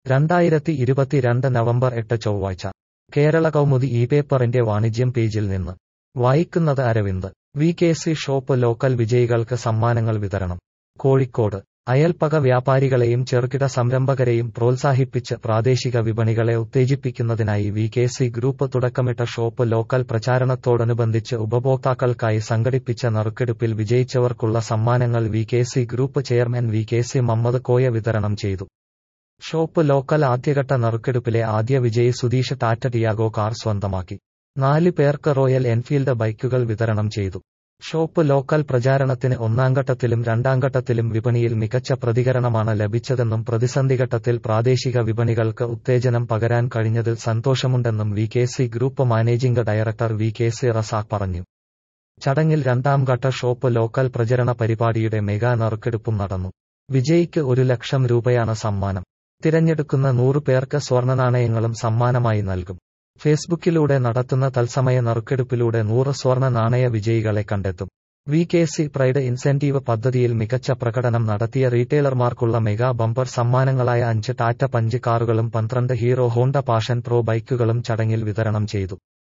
രണ്ടായിരത്തി ഇരുപത്തിരണ്ട് നവംബർ എട്ട് ചൊവ്വാഴ്ച കേരള കൗമുദി ഈ പേപ്പറിന്റെ വാണിജ്യം പേജിൽ നിന്ന് വായിക്കുന്നത് Aravind V K C shop local വിജയികൾക്ക് സമ്മാനങ്ങൾ വിതരണം കോഴിക്കോട് അയൽപ്പക വ്യാപാരികളെയും ചെറുകിട സംരംഭകരെയും പ്രോത്സാഹിപ്പിച്ച് പ്രാദേശിക വിപണികളെ ഉത്തേജിപ്പിക്കുന്നതിനായി വി കെ സി ഗ്രൂപ്പ് തുടക്കമിട്ട ഷോപ്പ് ലോക്കൽ പ്രചാരണത്തോടനുബന്ധിച്ച് ഉപഭോക്താക്കൾക്കായി സംഘടിപ്പിച്ച നറുക്കെടുപ്പിൽ വിജയിച്ചവർക്കുള്ള സമ്മാനങ്ങൾ V K C group chairman V K C Mammad Koya വിതരണം ചെയ്തു ഷോപ്പ് ലോക്കൽ ആദ്യഘട്ട നറുക്കെടുപ്പിലെ ആദ്യ വിജയി സുധീഷ് ടാറ്റ ടിയാഗോ കാർ സ്വന്തമാക്കി നാല് പേർക്ക് റോയൽ എൻഫീൽഡ് ബൈക്കുകൾ വിതരണം ചെയ്തു ഷോപ്പ് ലോക്കൽ പ്രചാരണത്തിന് ഒന്നാംഘട്ടത്തിലും രണ്ടാംഘട്ടത്തിലും വിപണിയിൽ മികച്ച പ്രതികരണമാണ് ലഭിച്ചതെന്നും പ്രതിസന്ധിഘട്ടത്തിൽ പ്രാദേശിക വിപണികൾക്ക് ഉത്തേജനം പകരാൻ കഴിഞ്ഞതിൽ സന്തോഷമുണ്ടെന്നും V K C group managing director V K C Razak പറഞ്ഞു ചടങ്ങിൽ രണ്ടാം ഘട്ട ഷോപ്പ് ലോക്കൽ പ്രചരണ പരിപാടിയുടെ മെഗാ നറുക്കെടുപ്പും നടന്നു വിജയിക്ക് ഒരു ലക്ഷം രൂപയാണ് സമ്മാനം തിരഞ്ഞെടുക്കുന്ന നൂറു പേർക്ക് സ്വർണ്ണനാണയങ്ങളും സമ്മാനമായി നൽകും ഫേസ്ബുക്കിലൂടെ നടത്തുന്ന തത്സമയ നറുക്കെടുപ്പിലൂടെ നൂറ് സ്വർണ്ണ നാണയ വിജയികളെ കണ്ടെത്തും V K C pride incentive പദ്ധതിയിൽ മികച്ച പ്രകടനം നടത്തിയ റീറ്റെയിലർമാർക്കുള്ള മെഗാ ബമ്പർ സമ്മാനങ്ങളായ അഞ്ച് ടാറ്റ പഞ്ച് കാറുകളും പന്ത്രണ്ട് ഹീറോ ഹോണ്ട പാഷൻ പ്രോ ബൈക്കുകളും ചടങ്ങിൽ വിതരണം ചെയ്തു